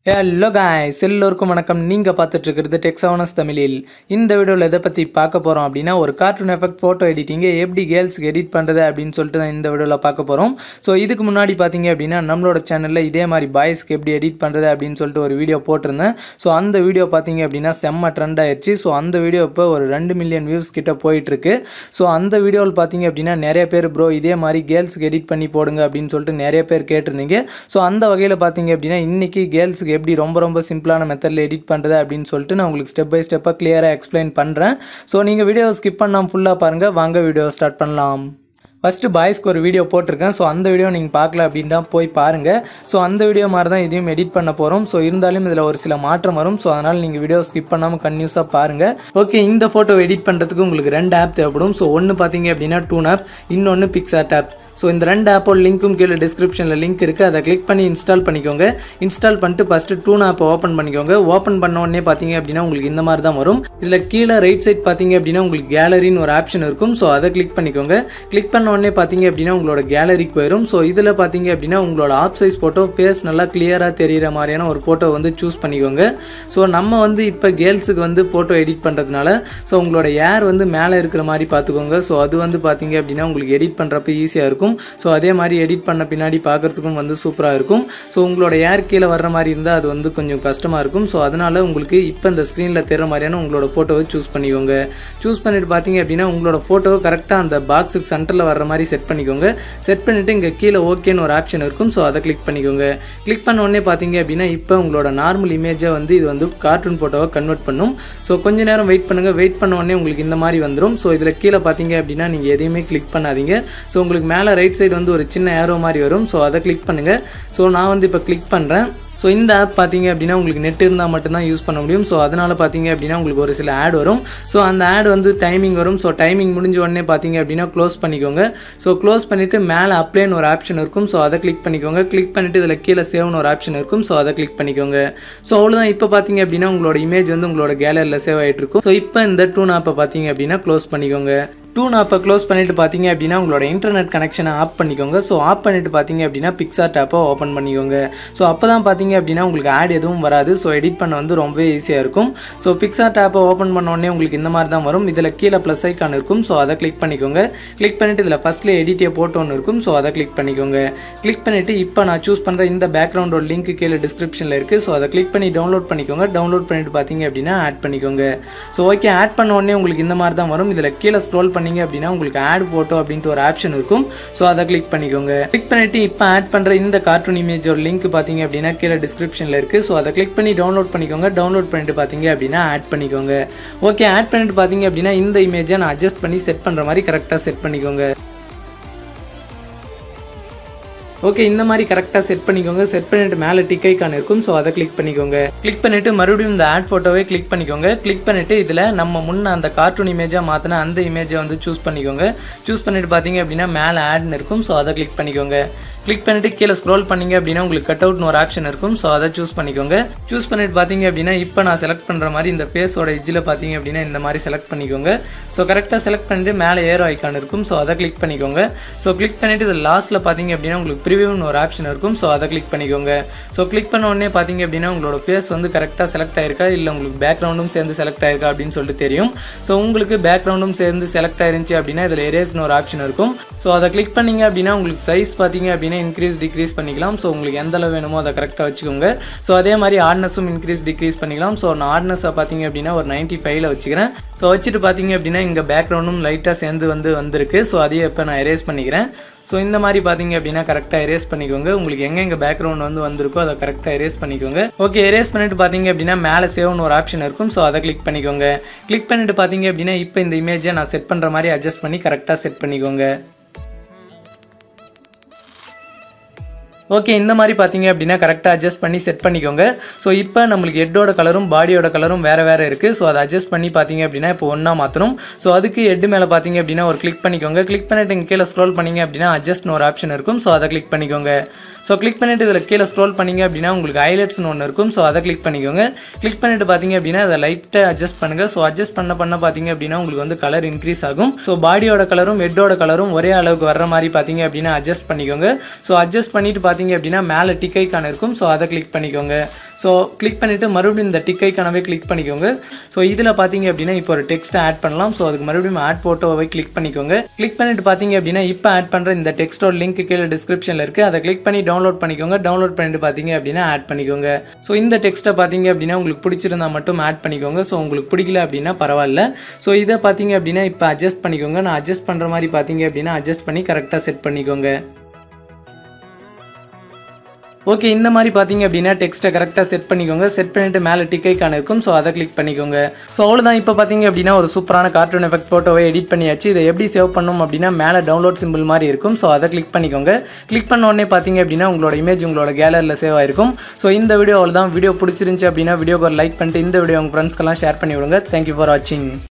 hello guys எல்லோருக்கும் வணக்கம் நீங்கள் பார்த்துட்டு இருக்கிறது டெக்ஸாவனஸ் தமிழில் இந்த வீடியோவில் எதை பற்றி பார்க்க போகிறோம் அப்படின்னா ஒரு கார்ட்டூன் எஃபெக்ட் ஃபோட்டோ எடிட்டிங்கை எப்படி கேர்ள்ஸ்க்கு எடிட் பண்ணுறது அப்படின்னு சொல்லிட்டு தான் இந்த வீடியோவில் பார்க்க போகிறோம் ஸோ இதுக்கு முன்னாடி பார்த்தீங்க அப்படின்னா நம்மளோட சேனலில் இதே மாதிரி பாய்ஸ்க்கு எப்படி எடிட் பண்ணுறது அப்படின்னு சொல்லிட்டு ஒரு வீடியோ போட்டிருந்தேன் ஸோ அந்த வீடியோ பார்த்தீங்க அப்படின்னா செம்ம ட்ரெண்ட் ஆயிடுச்சு ஸோ அந்த வீடியோ இப்போ ஒரு ரெண்டு மில்லியன் வியூஸ் கிட்ட போயிட்டுருக்கு ஸோ அந்த வீடியோவில் பார்த்தீங்க அப்படின்னா நிறைய பேர் ப்ரோ இதே மாதிரி கேர்ள்ஸ்க்கு எடிட் பண்ணி போடுங்க அப்படின்னு சொல்லிட்டு நிறைய பேர் கேட்டிருந்தீங்க ஸோ அந்த வகையில் பார்த்தீங்க அப்படின்னா இன்றைக்கி கேர்ள்ஸுக்கு எப்படி ரொம்ப ரொம்ப சிம்பிளான மெத்தடில் எடிட் பண்ணுறது அப்படின்னு சொல்லிட்டு நான் உங்களுக்கு ஸ்டெப் பை ஸ்டெப்பாக கிளியராக எக்ஸ்பிளைன் பண்ணுறேன் ஸோ நீங்கள் வீடியோ ஸ்கிப் பண்ணாமல் ஃபுல்லாக பாருங்கள் வாங்க வீடியோ ஸ்டார்ட் பண்ணலாம் ஃபஸ்ட்டு பாய்ஸ்க்கு ஒரு வீடியோ போட்டிருக்கேன் ஸோ அந்த வீடியோ நீங்கள் பார்க்கல அப்படின்னா போய் பாருங்கள் ஸோ அந்த வீடியோ மாதிரி தான் இதையும் எடிட் பண்ண போகிறோம் ஸோ இருந்தாலும் இதில் ஒரு சில மாற்றம் வரும் ஸோ அதனால் நீங்கள் வீடியோ ஸ்கிப் பண்ணாமல் கன்யூஸாக பாருங்கள் ஓகே இந்த ஃபோட்டோ எடிட் பண்ணுறதுக்கு உங்களுக்கு ரெண்டு ஆப் தேவைப்படும் ஸோ ஒன்று பார்த்தீங்க அப்படின்னா டூன் ஆப் இன்னொன்று பிக்சாட் ஆப் ஸோ இந்த ரெண்டு ஆப்போட லிங்க்கும் கீழே டிஸ்கிரிப்ஷனில் லிங்க் இருக்குது அதை கிளிக் பண்ணி இன்ஸ்டால் பண்ணிக்கோங்க இன்ஸ்டால் பண்ணிட்டு ஃபஸ்ட்டு டூன் ஆப்பை ஓப்பன் பண்ணிக்கோங்க ஓப்பன் பண்ண உடனே பார்த்தீங்க அப்படின்னா உங்களுக்கு இந்த மாதிரி தான் வரும் இதில் கீழே ரைட் சைட் பார்த்தீங்க அப்படின்னா உங்களுக்கு கேலரின்னு ஒரு ஆப்ஷன் இருக்கும் ஸோ அதை கிளிக் பண்ணிக்கோங்க கிளிக் பண்ண உடனே பார்த்தீங்க அப்படின்னா உங்களோட கேலரிக்கு போயிடும் ஸோ இதில் பார்த்தீங்க அப்படின்னா உங்களோட ஆப் சைஸ் ஃபோட்டோ ஃபேஸ் நல்லா கிளியராக தெரிகிற மாதிரியான ஒரு ஃபோட்டோ வந்து சூஸ் பண்ணிக்கோங்க ஸோ நம்ம வந்து இப்போ கேர்ள்ஸுக்கு வந்து ஃபோட்டோ எடிட் பண்ணுறதுனால ஸோ உங்களோட ஏர் வந்து மேலே இருக்கிற மாதிரி பார்த்துக்கோங்க ஸோ அது வந்து பார்த்தீங்க அப்படின்னா உங்களுக்கு எடிட் பண்ணுறப்ப ஈஸியாக இருக்கும் ஸோ அதே மாதிரி எடிட் பண்ண பின்னாடி பார்க்குறதுக்கும் வந்து சூப்பராக இருக்கும் ஸோ உங்களோட ஏர் கீழே வர்ற மாதிரி இருந்தால் அது வந்து கொஞ்சம் கஷ்டமாக இருக்கும் ஸோ அதனால் உங்களுக்கு இப்போ இந்த ஸ்க்ரீனில் தெரிற மாதிரியான உங்களோட ஃபோட்டோவை சூஸ் பண்ணிக்கோங்க சூஸ் பண்ணிட்டு பார்த்தீங்க அப்படின்னா உங்களோட ஃபோட்டோவை கரெக்டாக அந்த பாக்ஸுக்கு சென்டரில் வர்ற மாதிரி செட் பண்ணிக்கோங்க செட் பண்ணிவிட்டு இங்கே கீழே ஓகேன்னு ஒரு ஆப்ஷன் இருக்கும் ஸோ அதை கிளிக் பண்ணிக்கோங்க கிளிக் பண்ண உடனே பார்த்தீங்க அப்படின்னா இப்போ உங்களோட நார்மல் இமேஜை வந்து இது வந்து கார்ட்டூன் ஃபோட்டோவை கன்வெர்ட் பண்ணும் ஸோ கொஞ்ச நேரம் வெயிட் பண்ணுங்கள் வெயிட் பண்ண உடனே உங்களுக்கு இந்த மாதிரி வந்துடும் ஸோ இதில் கீழே பார்த்தீங்க அப்படின்னா நீங்கள் எதையுமே கிளிக் பண்ணாதீங்க ஸோ உங்களுக்கு மேலே ரைட் சைடு வந்து ஒரு சின்ன ஏரோ மாதிரி வரும் ஸோ அதை கிளிக் பண்ணுங்கள் ஸோ நான் வந்து இப்போ கிளிக் பண்ணுறேன் ஸோ இந்த ஆப் பார்த்தீங்க அப்படின்னா உங்களுக்கு நெட் இருந்தால் மட்டும்தான் யூஸ் பண்ண முடியும் ஸோ அதனால் பார்த்தீங்க அப்படின்னா உங்களுக்கு ஒரு சில ஆட் வரும் ஸோ அந்த ஆட் வந்து டைமிங் வரும் ஸோ டைமிங் முடிஞ்ச உடனே பார்த்தீங்க அப்படின்னா க்ளோஸ் பண்ணிக்கோங்க ஸோ க்ளோஸ் பண்ணிவிட்டு மேலே அப்ளைன்னு ஒரு ஆப்ஷன் இருக்கும் ஸோ அதை கிளிக் பண்ணிக்கோங்க கிளிக் பண்ணிவிட்டு இதில் கீழே சேவ்னு ஒரு ஆப்ஷன் இருக்கும் ஸோ அதை கிளிக் பண்ணிக்கோங்க ஸோ அவ்வளோதான் இப்போ பார்த்தீங்க அப்படின்னா உங்களோட இமேஜ் வந்து உங்களோட கேலரியில் சேவ் ஆகிட்டு இருக்கும் ஸோ இப்போ இந்த டூன் ஆப்பை பார்த்தீங்க அப்படின்னா க்ளோஸ் பண்ணிக்கோங்க டூன் ஆப்பை க்ளோஸ் பண்ணிட்டு பார்த்தீங்க அப்படின்னா உங்களோட இன்டர்நெட் கனெக்ஷனை ஆஃப் பண்ணிக்கோங்க ஸோ ஆஃப் பண்ணிட்டு பார்த்தீங்க அப்படின்னா பிக்சார்ட் ஆப்பை ஓப்பன் பண்ணிக்கோங்க ஸோ அப்போ தான் பார்த்தீங்க அப்படின்னா உங்களுக்கு ஆட் எதுவும் வராது ஸோ எடிட் பண்ண வந்து ரொம்பவே ஈஸியாக இருக்கும் ஸோ பிக்சார்ட் ஆப்பை ஓப்பன் பண்ண உடனே உங்களுக்கு இந்த மாதிரி தான் வரும் இதில் கீழே ப்ளஸ் ஐக்கான் இருக்கும் ஸோ அதை கிளிக் பண்ணிக்கோங்க கிளிக் பண்ணிட்டு இதில் ஃபஸ்ட்டில் எடிட்டே போட்டோ ஒன்று இருக்கும் ஸோ அதை கிளிக் பண்ணிக்கோங்க கிளிக் பண்ணிவிட்டு இப்போ நான் சூஸ் பண்ணுற இந்த பேக்ரவுண்டோட லிங்க் கீழே டிஸ்கிரிப்ஷனில் இருக்குது ஸோ அதை கிளிக் பண்ணி டவுன்லோட் பண்ணிக்கோங்க டவுன்லோட் பண்ணிட்டு பார்த்தீங்க அப்படின்னா ஆட் பண்ணிக்கோங்க ஸோ ஓகே ஆட் பண்ண உடனே உங்களுக்கு இந்த மாதிரி தான் வரும் இதில் கீழே ஸ்க்ரோல் பண்ணீங்க அப்படின்னா உங்களுக்கு ஆட் போட்டோ அப்படின்ட்டு ஒரு ஆப்ஷன் இருக்கும் ஸோ அதை கிளிக் பண்ணிக்கோங்க கிளிக் பண்ணிட்டு இப்போ ஆட் பண்ணுற இந்த கார்ட்டூன் இமேஜோட லிங்க் பார்த்தீங்க அப்படின்னா கீழே டிஸ்கிரிப்ஷனில் இருக்குது ஸோ அதை கிளிக் பண்ணி டவுன்லோட் பண்ணிக்கோங்க டவுன்லோட் பண்ணிட்டு பார்த்தீங்க அப்படின்னா ஆட் பண்ணிக்கோங்க ஓகே ஆட் பண்ணிட்டு பார்த்தீங்க அப்படின்னா இந்த இமேஜை நான் அட்ஜஸ்ட் பண்ணி செட் பண்ணுற மாதிரி கரெக்டாக செட் பண்ணிக்கோங்க ஓகே இந்த மாதிரி கரெக்டாக செட் பண்ணிக்கோங்க செட் பண்ணிட்டு மேலே டிக் ஐக்கான் இருக்கும் ஸோ அதை கிளிக் பண்ணிக்கோங்க கிளிக் பண்ணிட்டு மறுபடியும் இந்த ஆட் ஃபோட்டோவை கிளிக் பண்ணிக்கோங்க கிளிக் பண்ணிட்டு இதில் நம்ம முன்ன அந்த கார்ட்டூன் இமேஜாக மாற்றின அந்த இமேஜை வந்து சூஸ் பண்ணிக்கோங்க சூஸ் பண்ணிட்டு பார்த்தீங்க அப்படின்னா மேலே ஆட்னு இருக்கும் ஸோ அதை கிளிக் பண்ணிக்கோங்க கிளிக் பண்ணிட்டு கீழே ஸ்க்ரோல் பண்ணீங்க அப்படின்னா உங்களுக்கு கட் அவுட்னு ஒரு ஆப்ஷன் இருக்கும் ஸோ அதை சூஸ் பண்ணிக்கோங்க சூஸ் பண்ணிட்டு பார்த்தீங்க அப்படின்னா இப்போ நான் செலக்ட் பண்ணுற மாதிரி இந்த ஃபேஸோட எஜ்ஜில் பார்த்தீங்க அப்படின்னா இந்த மாதிரி செலக்ட் பண்ணிக்கோங்க ஸோ கரெக்டாக செலக்ட் பண்ணிட்டு மேலே ஏரோ ஐக்கான் இருக்கும் ஸோ அதை கிளிக் பண்ணிக்கோங்க ஸோ கிளிக் பண்ணிட்டு இது லாஸ்ட்டில் பார்த்தீங்க அப்படின்னா உங்களுக்கு ப்ரிவியூன்னு ஒரு ஆப்ஷன் இருக்கும் ஸோ அதை கிளிக் பண்ணிக்கோங்க ஸோ கிளிக் பண்ண உடனே பார்த்தீங்க அப்படின்னா உங்களோட ஃபேஸ் வந்து கரெக்டாக செலக்ட் ஆயிருக்கா இல்லை உங்களுக்கு பேக்ரவுண்டும் சேர்ந்து செலக்ட் ஆயிருக்கா அப்படின்னு சொல்லிட்டு தெரியும் ஸோ உங்களுக்கு பேக்ரவுண்டும் சேர்ந்து செலக்ட் ஆயிருந்துச்சு அப்படின்னா இதில் எரேஸ்னு ஒரு ஆப்ஷன் இருக்கும் ஸோ அதை கிளிக் பண்ணீங்க அப்படின்னா உங்களுக்கு சைஸ் பார்த்தீங்க அப்படின்னா இன்க்ரீஸ் டிக்ரீஸ் பண்ணிக்கலாம் ஸோ உங்களுக்கு எந்த அளவு வேணுமோ அதை கரெக்டாக வச்சுக்கோங்க ஸோ அதே மாதிரி ஆட்னஸும் இன்க்ரீஸ் டிக்ரீஸ் பண்ணிக்கலாம் ஸோ நான் ஆட்னஸை பார்த்தீங்க அப்படின்னா ஒரு நைன்ட்டி ஃபைவ்ல வச்சுக்கிறேன் ஸோ வச்சுட்டு பார்த்தீங்க அப்படின்னா இங்கே பேக்ரவுண்டும் லைட்டாக சேர்ந்து வந்து வந்திருக்கு ஸோ அதையே இப்போ நான் எரேஸ் பண்ணிக்கிறேன் ஸோ இந்த மாதிரி பார்த்தீங்க அப்படின்னா கரெக்டாக எரேஸ் பண்ணிக்கோங்க உங்களுக்கு எங்கே எங்கே பேக்ரவுண்ட் வந்து வந்திருக்கோ அதை கரெக்டாக எரேஸ் பண்ணிக்கோங்க ஓகே எரேஸ் பண்ணிட்டு பார்த்தீங்க அப்படின்னா மேலே சேவ்னு ஒரு ஆப்ஷன் இருக்கும் ஸோ அதை கிளிக் பண்ணிக்கோங்க கிளிக் பண்ணிட்டு பார்த்தீங்க அப்படின்னா இப்போ இந்த இமேஜை நான் செட் பண்ணுற மாதிரி அட்ஜஸ்ட் பண்ணி கரெக்டாக செட் பண்ணிக்கோங்க ஓகே இந்த மாதிரி பார்த்தீங்க அப்படின்னா கரெக்டாக அட்ஜஸ்ட் பண்ணி செட் பண்ணிக்கோங்க ஸோ இப்போ நம்மளுக்கு ஹெட்டோட கலரும் பாடியோட கலரும் வேறு வேறு இருக்குது ஸோ அதை அட்ஜஸ்ட் பண்ணி பார்த்தீங்க அப்படின்னா இப்போ ஒன்றா மாற்றணும் ஸோ அதுக்கு ஹெட் மேலே பார்த்தீங்க அப்படின்னா ஒரு கிளிக் பண்ணிக்கோங்க கிளிக் பண்ணிட்டு இங்கே கீழே ஸ்க்ரோல் பண்ணீங்க அப்படின்னா அட்ஜஸ்ட்னு ஒரு ஆப்ஷன் இருக்கும் ஸோ அதை கிளிக் பண்ணிக்கோங்க ஸோ கிளிக் பண்ணிட்டு இதில் கீழே ஸ்க்ரோல் பண்ணீங்க அப்படின்னா உங்களுக்கு ஹைலைட்ஸ்னு ஒன்று இருக்கும் ஸோ அதை கிளிக் பண்ணிக்கோங்க கிளிக் பண்ணிட்டு பார்த்தீங்க அப்படின்னா அதை லைட்டாக அட்ஜஸ்ட் பண்ணுங்கள் ஸோ அட்ஜஸ்ட் பண்ண பண்ண பார்த்தீங்க அப்படின்னா உங்களுக்கு வந்து கலர் இன்க்ரீஸ் ஆகும் ஸோ பாடியோட கலரும் ஹெட்டோட கலரும் ஒரே அளவுக்கு வர்ற மாதிரி பார்த்தீங்க அப்படின்னா அட்ஜஸ்ட் பண்ணிக்கோங்க ஸோ அட்ஜஸ்ட் பண்ணிட்டு பார்த்தீங்க அப்படின்னா மேலே டிக் ஐக்கான் இருக்கும் ஸோ அதை கிளிக் பண்ணிக்கோங்க ஸோ கிளிக் பண்ணிவிட்டு மறுபடியும் இந்த டிக் ஐக்கானவே கிளிக் பண்ணிக்கோங்க ஸோ இதில் பார்த்தீங்க அப்படின்னா இப்போ ஒரு டெக்ஸ்ட்டை ஆட் பண்ணலாம் ஸோ அதுக்கு மறுபடியும் ஆட் ஃபோட்டோவை கிளிக் பண்ணிக்கோங்க கிளிக் பண்ணிட்டு பார்த்தீங்க அப்படின்னா இப்போ ஆட் பண்ணுற இந்த டெக்ஸ்ட்டோட லிங்க் கீழே டிஸ்கிரிப்ஷனில் இருக்குது அதை கிளிக் பண்ணி டவுன்லோட் பண்ணிக்கோங்க டவுன்லோட் பண்ணிட்டு பார்த்தீங்க அப்படின்னா ஆட் பண்ணிக்கோங்க ஸோ இந்த டெக்ஸ்ட்டை பார்த்தீங்க அப்படின்னா உங்களுக்கு பிடிச்சிருந்தா மட்டும் ஆட் பண்ணிக்கோங்க ஸோ உங்களுக்கு பிடிக்கல அப்படின்னா பரவாயில்ல ஸோ இதை பார்த்தீங்க அப்படின்னா இப்போ அட்ஜஸ்ட் பண்ணிக்கோங்க நான் அட்ஜஸ்ட் பண்ணுற மாதிரி பார்த்தீங்க அப்படின்னா அட்ஜஸ்ட் பண்ணி கரெக்டாக செட் பண்ணிக்கோங்க ஓகே இந்த மாதிரி பார்த்தீங்க அப்படின்னா டெக்ஸ்ட்டை கரெக்டாக செட் பண்ணிக்கோங்க செட் பண்ணிவிட்டு மேலே டிக் ஐக்கான் இருக்கும் ஸோ அதை கிளிக் பண்ணிக்கோங்க ஸோ அவ்வளோதான் இப்போ பார்த்தீங்க அப்படின்னா ஒரு சூப்பரான கார்ட்டூன் எஃபெக்ட் ஃபோட்டோவை எடிட் பண்ணியாச்சு இதை எப்படி சேவ் பண்ணணும் அப்படின்னா மேலே டவுன்லோட் சிம்பிள் மாதிரி இருக்கும் ஸோ அதை கிளிக் பண்ணிக்கோங்க கிளிக் பண்ண உடனே பார்த்தீங்க அப்படின்னா உங்களோட இமேஜ் உங்களோட கேலரியில் சேவ் ஆயிருக்கும் ஸோ இந்த வீடியோ அவ்வளோதான் வீடியோ பிடிச்சிருந்துச்சு அப்படின்னா வீடியோக்கு ஒரு லைக் பண்ணிட்டு இந்த வீடியோ உங்கள் ஃப்ரெண்ட்ஸ்க்கெல்லாம் ஷேர் பண்ணி விடுங்க தேங்க்யூ ஃபார் வாட்சிங்